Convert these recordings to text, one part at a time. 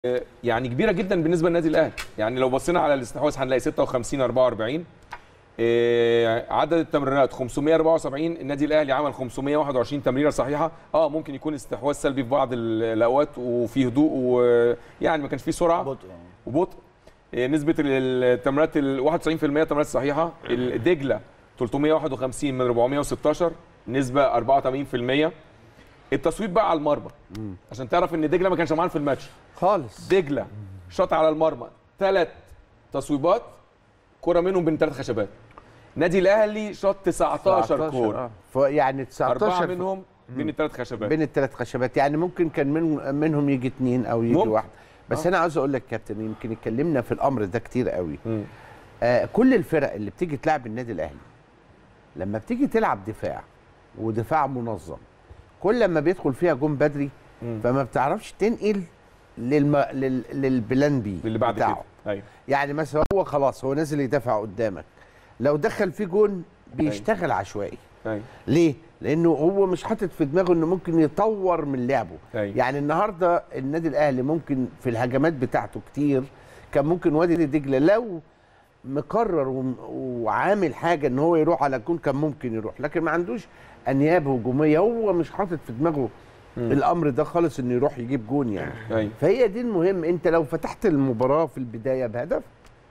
يعني كبيره جدا بالنسبه للنادي الاهلي يعني لو بصينا على الاستحواذ هنلاقي 56 44 إيه، عدد التمريرات 574 النادي الاهلي عمل 521 تمريره صحيحه اه ممكن يكون استحواذ سلبي في بعض ال- الاوقات وفي هدوء ويعني ما كانش فيه سرعه بطء وبطء إيه، نسبه التمريرات ال 91% تمريرات صحيحه الدجله 351 من 416 نسبه 84% التصويب بقى على المرمى عشان تعرف ان دجله ما كانش معانا في الماتش خالص دجله شاط على المرمى ثلاث تصويبات كرة منهم بين ثلاث خشبات نادي الاهلي شاط 19 كوره آه. ف- يعني 19 اربعه ف- منهم بين الثلاث خشبات بين الثلاث خشبات يعني ممكن كان من منهم يجي اثنين او يجي ممكن. واحد بس آه. انا عاوز اقول لك كابتن يمكن اتكلمنا في الامر ده كتير قوي مم. آه كل الفرق اللي بتيجي تلعب النادي الاهلي لما بتيجي تلعب دفاع ودفاع منظم كل ما بيدخل فيها جون بدري مم. فما بتعرفش تنقل للم... لل... للبلان بي اللي بعد بتاعه. كده ايوه يعني مثلا هو خلاص هو نازل يدافع قدامك لو دخل فيه جون بيشتغل عشوائي ايوه ليه؟ لانه هو مش حاطط في دماغه انه ممكن يطور من لعبه أيوة. يعني النهارده النادي الاهلي ممكن في الهجمات بتاعته كتير كان ممكن وادي دجله لو مقرر وم- وعامل حاجه ان هو يروح على الجون كان ممكن يروح لكن ما عندوش انياب هجوميه هو مش حاطط في دماغه الامر ده خالص انه يروح يجيب جون يعني ايوه فهي دي المهم انت لو فتحت المباراه في البدايه بهدف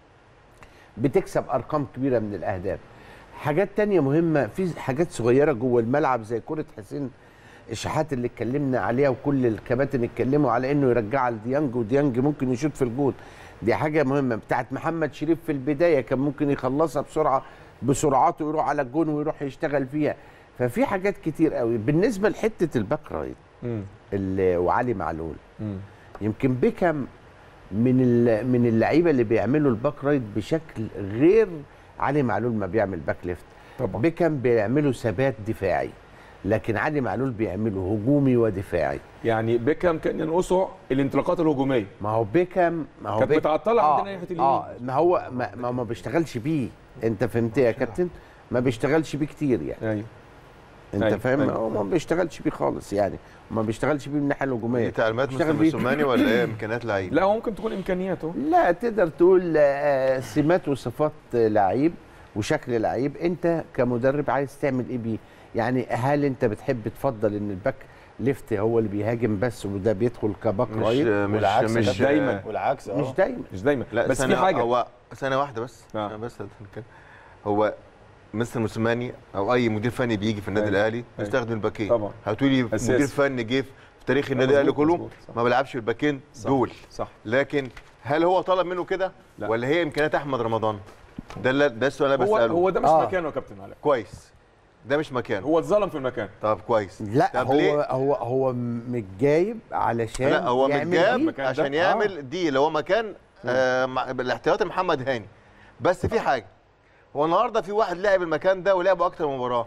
بتكسب ارقام كبيره من الاهداف حاجات تانية مهمه في حاجات صغيره جوه الملعب زي كره حسين الشحات اللي اتكلمنا عليها وكل الكباتن اتكلموا على انه يرجعها لديانج وديانج ممكن يشوط في الجول دي حاجه مهمه بتاعت محمد شريف في البدايه كان ممكن يخلصها بسرعه بسرعته ويروح على الجون ويروح يشتغل فيها ففي حاجات كتير قوي بالنسبه لحته الباك رايت مم. اللي- وعلي معلول مم. يمكن بيكهام من ال- من اللعيبه اللي بيعملوا الباك رايت بشكل غير علي معلول ما بيعمل باك ليفت طبعا بيكهام بيعملوا ثبات دفاعي لكن علي معلول بيعمله هجومي ودفاعي يعني بيكهام كان ينقصه الانطلاقات الهجوميه ما هو بيكهام ما هو كانت بيك- متعطلة آه عندنا ناحية اليمين. اه ما هو ما, ما, ما بيشتغلش بيه انت فهمت يا كابتن ما بيشتغلش بيه كتير يعني ايوه انت أيوة، فاهم أيوة. هو ما بيشتغلش بيه خالص يعني ما بيشتغلش بيه من الناحيه الهجوميه دي تعليمات بيشتغل مستر بيه. موسوماني ولا ايه امكانيات لعيب؟ لا هو ممكن تكون امكانياته لا تقدر تقول آه، سمات وصفات لعيب وشكل لعيب انت كمدرب عايز تعمل ايه بيه يعني هل انت بتحب تفضل ان الباك ليفت هو اللي بيهاجم بس وده بيدخل كباك مش رايت مش والعكس مش ده دايماً. والعكس اه مش دايما مش دايما لا بس ثانية في حاجه هو ثانية واحدة بس آه. آه. بس هنتكلم. هو مستر موسوماني او اي مدير فني بيجي في النادي أيوة. الاهلي أيوة. بيستخدم الباكين طبعا. هتقولي أساسي. مدير فني جه في تاريخ النادي مظبوط، الاهلي كله مظبوط، صح. ما بيلعبش الباكين صح. دول صح لكن هل هو طلب منه كده لا. ولا هي امكانيات احمد رمضان ده اللي- ده السؤال اللي انا هو بساله هو ده مش آه. مكانه يا كابتن علاء كويس ده مش مكانه هو اتظلم في المكان طب كويس لا طب هو ليه؟ هو هو متجايب علشان لا هو يعمل متجاب دي. المكان ده. عشان آه. يعمل دي اللي هو مكان آه مع- بالاحتياطي محمد هاني بس في حاجه هو النهارده في واحد لعب المكان ده ولعبه اكتر من مباراه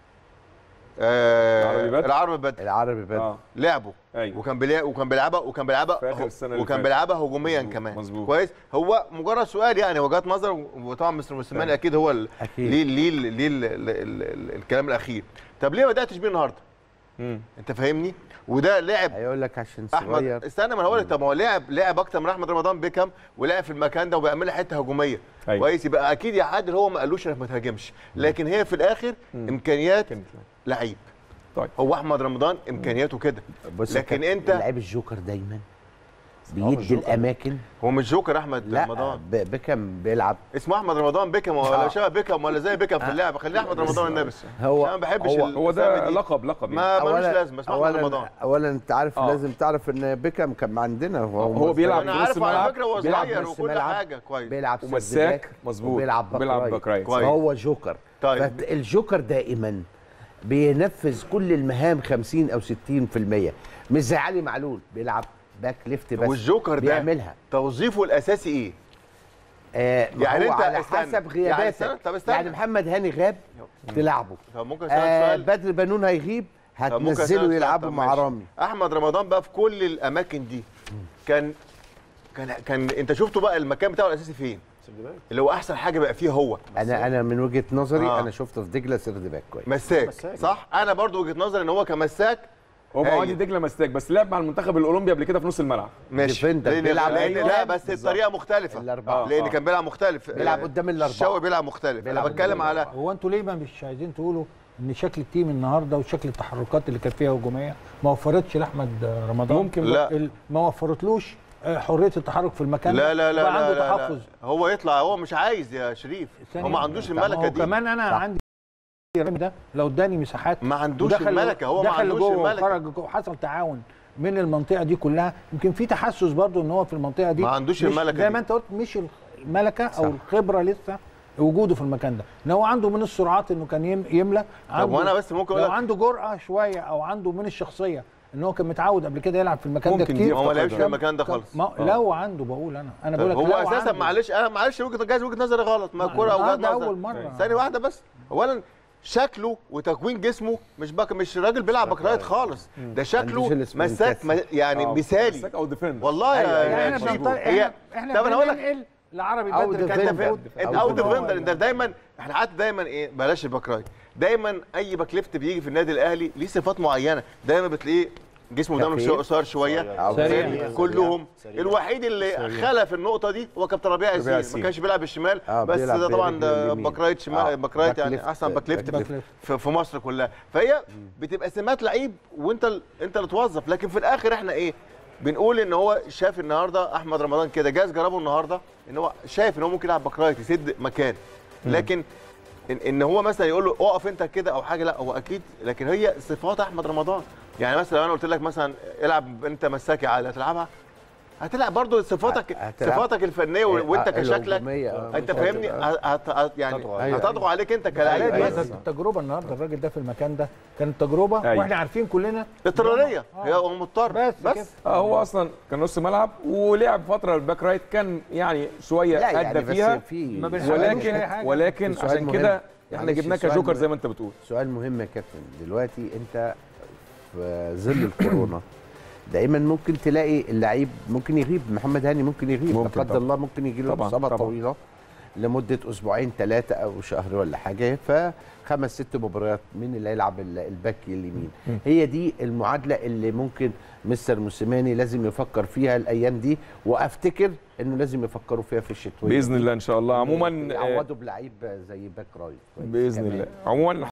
آه العربي بدر؟ العربي بدر العربي بدر اه لعبه ايوه وكان بيلعب وكان بيلعبها وكان بيلعبها في آخر السنة اللي وكان فاتت. بيلعبها هجوميا مظبوط، كمان مظبوط. كويس هو مجرد سؤال يعني وجهات نظر وطبعا مستر موسيماني أيوة. اكيد هو ال- أكيد. ليه ليه ليه ال- ال- ال- ال- الكلام الاخير طب ليه ما بداتش بيه النهارده مم. انت فاهمني وده لعب هيقول لك عشان احمد صغير استنى ما انا هقول لك طب ما هو لعب لعب اكتر من احمد رمضان بيكم ولعب في المكان ده وبيعمل حته هجوميه أيوة. كويس يبقى اكيد يا عادل هو ما قالوش انك ما تهاجمش لكن هي في الاخر امكانيات كانت لعيب طيب هو احمد رمضان امكانياته كده بص يا لكن كابتن، انت لعيب الجوكر دايما بيدي الجوكر. الاماكن هو مش جوكر احمد لا رمضان ب- بيكهام بيلعب اسمه احمد رمضان بيكم ولا آه. شبه بيكم ولا زي بيكم في اللعبه خليه احمد رمضان النبي هو عشان ما بحبش هو- ال- هو ده الأسامي دي. لقب لقب يعني. ما ملوش أولاً- لازمه اسمه احمد رمضان اولا اولا انت عارف آه. لازم تعرف ان بيكهام كان عندنا هو هو بيلعب انا نص عارف على ملعب، فكره هو بيلعب صغير نص وكل ملعب. حاجه كويس بيلعب سيرد ومساك باك مظبوط وبيلعب باك بيلعب رايت. باك رايت كويس. فهو جوكر طيب. فالجوكر دائما بينفذ كل المهام 50 او 60% مش زي علي معلول بيلعب باك ليفت بس والجوكر ده بيعملها توظيفه الاساسي ايه؟ آه ما يعني هو أنت على استنى. حسب يعني غياباتك استنى، طب استنى. يعني محمد هاني غاب تلعبه طب ممكن اسالك آه سؤال بدر بنون هيغيب طب ممكن أسألك هتنزله سؤال؟ يلعبوا طب مع ماشي. رامي احمد رمضان بقى في كل الاماكن دي كان كان كان انت شفته بقى المكان بتاعه الاساسي فين؟ اللي هو احسن حاجه بقى فيه هو انا انا من وجهه نظري آه. آه. انا شفته في دجله سيرد باك كويس مساك مساك. صح انا برضو وجهه نظري ان هو كمساك هو هايل. وادي دجله مساك بس لعب مع المنتخب الاولمبي قبل كده في نص الملعب ماشي ديفندر لان بيلعب لان أيوة. لا بس الطريقه مختلفه الأربعة. لان آه. كان بيلعب مختلف بيلعب آه، قدام الأربعة. الشوي بيلعب مختلف انا بيلعب بتكلم قدام على هو انتوا ليه ما مش عايزين تقولوا ان شكل التيم النهارده وشكل التحركات اللي كانت فيها هجوميه ما وفرتش لاحمد رمضان ممكن لا. ال- ما وفرتلوش آه، حريه التحرك في المكان لا ده، لا لا وبقى لا, عنده لا, تحفظ لا هو يطلع هو مش عايز يا شريف هو ما عندوش طب ما الملكه هو دي كمان انا صح. عندي الراجل ده لو اداني مساحات ما عندوش ودخل- الملكه هو ما دخل عندوش جوه الملكه وخرج جوه حصل تعاون من المنطقه دي كلها يمكن في تحسس برضو ان هو في المنطقه دي ما عندوش مش- الملكة زي دي. ما انت قلت مش الملكه او صح. الخبره لسه وجوده في المكان ده ان هو عنده من السرعات انه كان يم- يملى عنده وأنا بس ممكن أقول لو لك- عنده جرأه شويه او عنده من الشخصيه ان هو كان متعود قبل كده يلعب في المكان ده ممكن دي كتير هو ما لعبش في كان- المكان ده كان- خالص ما لو عنده بقول انا انا بقول لك هو لو اساسا عنده. معلش انا معلش وجهه جايز وجهه نظري غلط ما ما- الكوره وجهه النهارده نظر أول مرة. ثانيه واحده بس اولا شكله وتكوين جسمه مش بك مش راجل بيلعب بكرايت خالص ده شكله عندوش الإسمنتات. مساك م- يعني آه، مثالي مساك او ديفندر والله أيوة، يا أيوة، يا يعني احنا شريف. بنطلع هي احنا احنا طب انا هقول لك بننقل لعربي أو بدر defender. كان انت فاهم أو انت او defender. ديفندر انت دايما احنا حتى دايما ايه بلاش الباك رايت دايما اي باك ليفت بيجي في النادي الاهلي ليه صفات معينه دايما بتلاقيه جسمه دايما خفيف. شو- قصير شويه أو سريع. سريع. كلهم الوحيد اللي خلف النقطه دي هو كابتن ربيع ربيع ياسين ياسين. ما كانش بيلعب بالشمال آه، بس بيلعب ده طبعا برجله ده اليمين. باك رايت آه، شمال باك رايت باك يعني ليفت. احسن باك ليفت باك ليفت. في في مصر كلها فهي بتبقى سمات لعيب وانت ال- انت اللي توظف لكن في الاخر احنا ايه بنقول ان هو شاف النهارده احمد رمضان كده جاز جربه النهارده ان هو شايف ان هو ممكن يلعب باك رايت يسد مكان لكن ان, إن هو مثلا يقول له اقف انت كده او حاجه لا هو اكيد لكن هي صفات احمد رمضان يعني مثلا لو انا قلت لك مثلا العب انت مساكي عالي هتلعبها هتلعب برضه صفاتك هتلعب. صفاتك الفنيه وانت آه، كشكلك الهجومية، آه، انت مش فاهمني هتبقى. هت- هت- يعني أيوة. هتضغط عليك انت لا، كلاعب دي بس التجربه النهارده الراجل ده في المكان ده كانت تجربه أيوة. واحنا عارفين كلنا اضطراريه آه. هي هو مضطر بس بس, كده. اه هو اصلا كان نص ملعب ولعب فتره الباك رايت كان يعني شويه لا ادى يعني بس فيها في ما بنحاولش ولكن أي حاجة. ولكن في سؤال عشان مهم. كده احنا معلش، جبناه سؤال كجوكر مهم. زي ما انت بتقول سؤال مهم يا كابتن دلوقتي انت في ظل الكورونا دايما ممكن تلاقي اللعيب ممكن يغيب محمد هاني ممكن يغيب ممكن لا قدر طبعا. الله ممكن يجي له طبعا، اصابه طبعا. طويله لمده اسبوعين ثلاثه او شهر ولا حاجه فخمس ست مباريات مين اللي هيلعب ال- الباك اليمين هي دي المعادله اللي ممكن مستر موسيماني لازم يفكر فيها الايام دي وافتكر انه لازم يفكروا فيها في الشتويه باذن الله ان شاء الله عموما آه، يعوضوا بلعيب زي باك رايت كويس باذن كمان. الله عموما